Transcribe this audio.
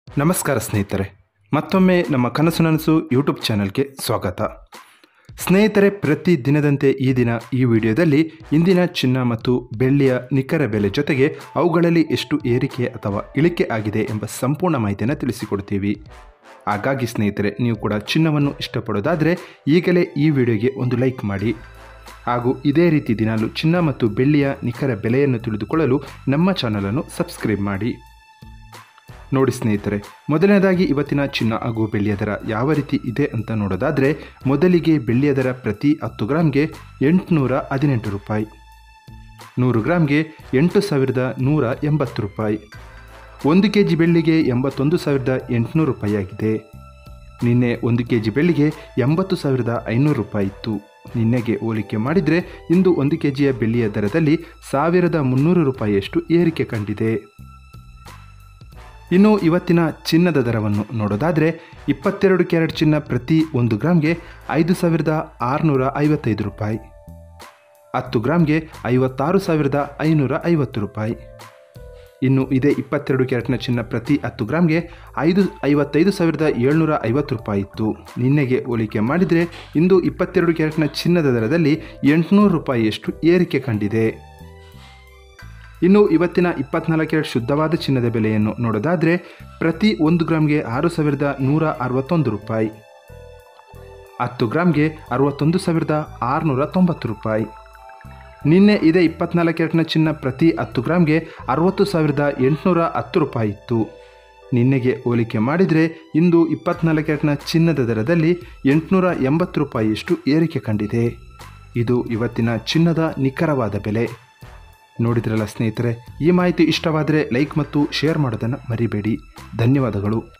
ನಮಸ್ಕಾರ ಸ್ನೇಹಿತರೆ ಮತ್ತೊಮ್ಮೆ ನಮ್ಮ ಕನಸು ನನಸು ಯೂಟ್ಯೂಬ್ ಚಾನಲ್ಗೆ ಸ್ವಾಗತ ಸ್ನೇಹಿತರೆ ಪ್ರತಿ ದಿನದಂತೆ ಈ ದಿನ ಈ ವಿಡಿಯೋದಲ್ಲಿ ಇಂದಿನ ಚಿನ್ನ ಮತ್ತು ಬೆಳ್ಳಿಯ ನಿಖರ ಬೆಲೆ ಜೊತೆಗೆ ಅವುಗಳಲ್ಲಿ ಎಷ್ಟು ಏರಿಕೆ ಅಥವಾ ಇಳಿಕೆ ಆಗಿದೆ ಎಂಬ ಸಂಪೂರ್ಣ ಮಾಹಿತಿಯನ್ನು ತಿಳಿಸಿಕೊಡ್ತೀವಿ ಹಾಗಾಗಿ ಸ್ನೇಹಿತರೆ ನೀವು ಕೂಡ ಚಿನ್ನವನ್ನು ಇಷ್ಟಪಡೋದಾದರೆ ಈಗಲೇ ಈ ವಿಡಿಯೋಗೆ ಒಂದು ಲೈಕ್ ಮಾಡಿ ಹಾಗೂ ಇದೇ ರೀತಿ ದಿನಾಲು ಚಿನ್ನ ಮತ್ತು ಬೆಳ್ಳಿಯ ನಿಖರ ಬೆಲೆಯನ್ನು ತಿಳಿದುಕೊಳ್ಳಲು ನಮ್ಮ ಚಾನಲನ್ನು ಸಬ್ಸ್ಕ್ರೈಬ್ ಮಾಡಿ ನೋಡಿ ಸ್ನೇಹಿತರೆ ಮೊದಲನೇದಾಗಿ ಇವತ್ತಿನ ಚಿನ್ನ ಹಾಗೂ ಬೆಳ್ಳಿಯ ದರ ಯಾವ ರೀತಿ ಇದೆ ಅಂತ ನೋಡೋದಾದರೆ ಮೊದಲಿಗೆ ಬೆಳ್ಳಿಯ ದರ ಪ್ರತಿ ಹತ್ತು ಗ್ರಾಮ್ಗೆ ಎಂಟುನೂರ ಹದಿನೆಂಟು ರೂಪಾಯಿ ನೂರು ಗ್ರಾಮ್ಗೆ ಎಂಟು ಸಾವಿರದ ನೂರ ಎಂಬತ್ತು ರೂಪಾಯಿ ಒಂದು ಕೆ ಜಿ ಬೆಳ್ಳಿಗೆ ಎಂಬತ್ತೊಂದು ಸಾವಿರದ ಎಂಟುನೂರು ರೂಪಾಯಿ ಆಗಿದೆ ನಿನ್ನೆ ಒಂದು ಕೆ ಜಿ ಬೆಳ್ಳಿಗೆ ಎಂಬತ್ತು ಸಾವಿರದ ಐನೂರು ರೂಪಾಯಿ ಇತ್ತು ನಿನ್ನೆಗೆ ಹೋಲಿಕೆ ಮಾಡಿದರೆ ಇಂದು ಒಂದು ಕೆ ಜಿಯ ಬೆಳ್ಳಿಯ ದರದಲ್ಲಿ ಸಾವಿರದ ಮುನ್ನೂರು ರೂಪಾಯಿಯಷ್ಟು ಏರಿಕೆ ಕಂಡಿದೆ ಇನ್ನು ಇವತ್ತಿನ ಚಿನ್ನದ ದರವನ್ನು ನೋಡೋದಾದರೆ ಇಪ್ಪತ್ತೆರಡು ಕ್ಯಾರೆಟ್ ಚಿನ್ನ ಪ್ರತಿ ಒಂದು ಗ್ರಾಮ್ಗೆ ಐದು ಸಾವಿರದ ಆರುನೂರ ಐವತ್ತೈದು ರೂಪಾಯಿ ಹತ್ತು ಗ್ರಾಮ್ಗೆ ಐವತ್ತಾರು ಸಾವಿರದ ಐನೂರ ಐವತ್ತು ರೂಪಾಯಿ ಇನ್ನು ಇದೇ ಇಪ್ಪತ್ತೆರಡು ಕ್ಯಾರೆಟ್ನ ಚಿನ್ನ ಪ್ರತಿ ಹತ್ತು ಗ್ರಾಮ್ಗೆ ಐದು ಐವತ್ತೈದು ಸಾವಿರದ ಏಳ್ನೂರ ಐವತ್ತು ರೂಪಾಯಿ ಇತ್ತು ನಿನ್ನೆಗೆ ಹೋಲಿಕೆ ಮಾಡಿದರೆ ಇಂದು ಇಪ್ಪತ್ತೆರಡು ಕ್ಯಾರೆಟ್ನ ಚಿನ್ನದ ದರದಲ್ಲಿ ಎಂಟುನೂರು ರೂಪಾಯಿಯಷ್ಟು ಏರಿಕೆ ಕಂಡಿದೆ ಇನ್ನು ಇವತ್ತಿನ ಇಪ್ಪತ್ನಾಲ್ಕು ಕ್ಯಾರೆಟ್ ಶುದ್ಧವಾದ ಚಿನ್ನದ ಬೆಲೆಯನ್ನು ನೋಡೋದಾದರೆ ಪ್ರತಿ ಒಂದು ಗ್ರಾಮ್ಗೆ ಆರು ಸಾವಿರದ ನೂರ ಅರವತ್ತೊಂದು ರೂಪಾಯಿ ಹತ್ತು ಗ್ರಾಮ್ಗೆ ಅರವತ್ತೊಂದು ಸಾವಿರದ ಆರುನೂರ ತೊಂಬತ್ತು ರೂಪಾಯಿ ನಿನ್ನೆ ಇದೇ ಇಪ್ಪತ್ನಾಲ್ಕು ಕ್ಯಾರೆಟ್ನ ಚಿನ್ನ ಪ್ರತಿ ಹತ್ತು ಗ್ರಾಮ್ಗೆ ಅರವತ್ತು ಸಾವಿರದ ಎಂಟುನೂರ ಹತ್ತು ರೂಪಾಯಿ ಇತ್ತು ನಿನ್ನೆಗೆ ಹೋಲಿಕೆ ಮಾಡಿದರೆ ಇಂದು ಇಪ್ಪತ್ನಾಲ್ಕು ಕ್ಯಾರೆಟ್ನ ಚಿನ್ನದ ದರದಲ್ಲಿ ಎಂಟುನೂರ ಎಂಬತ್ತು ರೂಪಾಯಿಯಷ್ಟು ಏರಿಕೆ ಕಂಡಿದೆ ಇದು ಇವತ್ತಿನ ಚಿನ್ನದ ನಿಖರವಾದ ಬೆಲೆ ನೋಡಿದ್ರಲ್ಲ ಸ್ನೇಹಿತರೆ ಈ ಮಾಹಿತಿ ಇಷ್ಟವಾದರೆ ಲೈಕ್ ಮತ್ತು ಶೇರ್ ಮಾಡೋದನ್ನು ಮರಿಬೇಡಿ ಧನ್ಯವಾದಗಳು